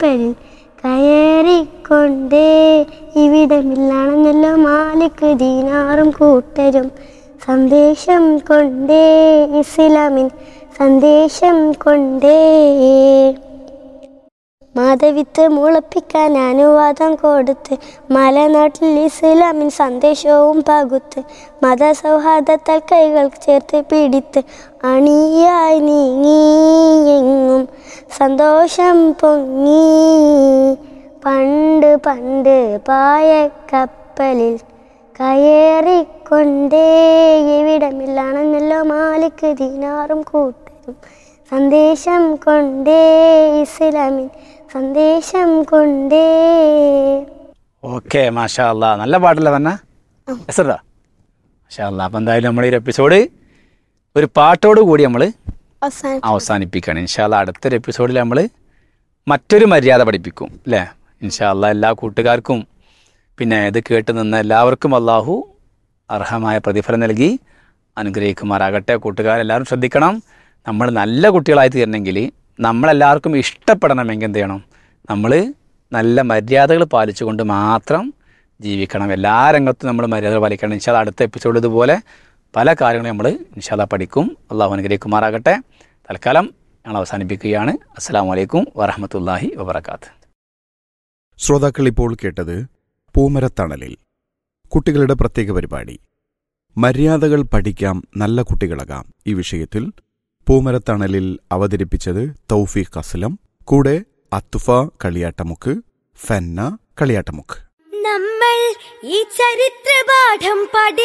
കപ്പലിൽ കയറിക്കൊണ്ടേ ഇവിടമില്ലാണെന്നല്ലോ മാലിക് ദീനാറും കൂട്ടരും സന്ദേശം കൊണ്ടേ ഇസ്ലാമിൻ സന്ദേശം കൊണ്ടേ മാധവിത്ത് മുളപ്പിക്കാൻ അനുവാദം കൊടുത്ത് മലനാട്ടിൽ ഇസ്ലാമിൻ സന്ദേശവും പകുത്ത് മതസൗഹാർദ്ദത്താൽ കൈകൾ ചേർത്ത് പിടിത്ത് അണിയായി നീങ്ങിയെങ്ങും സന്തോഷം പൊങ്ങി പണ്ട് പണ്ട് പായ കപ്പലിൽ കയറിക്കൊണ്ടേ ഇവിടമില്ലാണെന്നല്ലോ മാലിക് ദീനാറും കൂട്ടരും സന്ദേശം കൊണ്ടേ ഇസ്ലാമിൻ സന്ദേശം കൊണ്ടേ ഓക്കെ മാഷാ അല്ലാ നല്ല പാട്ടല്ലേ തന്നെ എസറാ മാഷാ അല്ലാ അപ്പം എന്തായാലും നമ്മൾ ഈ ഒരു എപ്പിസോഡ് ഒരു പാട്ടോട് കൂടി നമ്മൾ അവസാനം അവസാനിപ്പിക്കുകയാണ് ഇൻഷാല്ല അടുത്തൊരു എപ്പിസോഡിൽ നമ്മൾ മറ്റൊരു മര്യാദ പഠിപ്പിക്കും അല്ലേ ഇൻഷാല്ല എല്ലാ കൂട്ടുകാർക്കും പിന്നെ ഇത് കേട്ട് നിന്ന് എല്ലാവർക്കും അള്ളാഹു അർഹമായ പ്രതിഫലം നൽകി അനുഗ്രഹിക്കുമാറാകട്ടെ കൂട്ടുകാരെല്ലാവരും ശ്രദ്ധിക്കണം നമ്മൾ നല്ല കുട്ടികളായി തീരണമെങ്കിൽ നമ്മളെല്ലാവർക്കും ഇഷ്ടപ്പെടണമെങ്കിൽ എന്ത് ചെയ്യണം നമ്മൾ നല്ല മര്യാദകൾ പാലിച്ചുകൊണ്ട് മാത്രം ജീവിക്കണം എല്ലാ രംഗത്തും നമ്മൾ മര്യാദകൾ പാലിക്കണം ഇൻഷാല്ല അടുത്ത എപ്പിസോഡ് ഇതുപോലെ പല കാര്യങ്ങളും നമ്മൾ ഇൻഷാല്ല പഠിക്കും അള്ളാഹു അനുഗ്രഹിക്കുമാറാകട്ടെ തൽക്കാലം ഞങ്ങൾ അവസാനിപ്പിക്കുകയാണ് അസ്സാം വലൈക്കും വറഹമത്തല്ലാഹി വബർക്കാത്ത് ശ്രോതാക്കൾ ഇപ്പോൾ കേട്ടത് പൂമരത്തണലിൽ കുട്ടികളുടെ പ്രത്യേക പരിപാടി മര്യാദകൾ പഠിക്കാം നല്ല കുട്ടികളാകാം ഈ വിഷയത്തിൽ പൂമരത്തണലിൽ അവതരിപ്പിച്ചത് തൗഫീഖ് അസ്ലം കൂടെ അത്തുഫ കളിയാട്ടമുക്ക് ഫെന്ന കളിയാട്ടമുക്ക് നമ്മൾ ഈ ചരിത്രപാഠം പഠി